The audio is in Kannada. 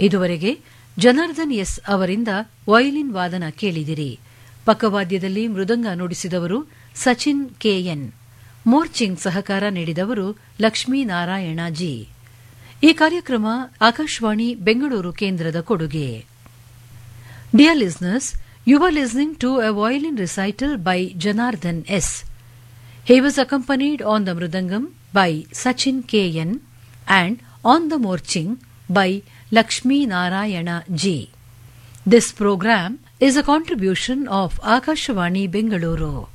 ಇದುವರೆಗೆ ಜನಾರ್ದನ್ ಎಸ್ ಅವರಿಂದ ವಯಲಿನ್ ವಾದನ ಕೇಳಿದಿರಿ ಪಕ್ಕವಾದ್ಯದಲ್ಲಿ ಮೃದಂಗ ನುಡಿಸಿದವರು ಸಚಿನ್ ಕೆಎನ್ ಮೋರ್ಚಿಂಗ್ ಸಹಕಾರ ನೀಡಿದವರು ಲಕ್ಷ್ಮೀನಾರಾಯಣ ಜಿ ಈ ಕಾರ್ಯಕ್ರಮ ಆಕಾಶವಾಣಿ ಬೆಂಗಳೂರು ಕೇಂದ್ರದ ಕೊಡುಗೆ dear listeners you are listening to a violin recital by Janardhan S He was accompanied on the Mridangam by Sachin K.N. and on the Morching by Lakshmi Narayana G. This program is a contribution of Akashvani Bengaluru.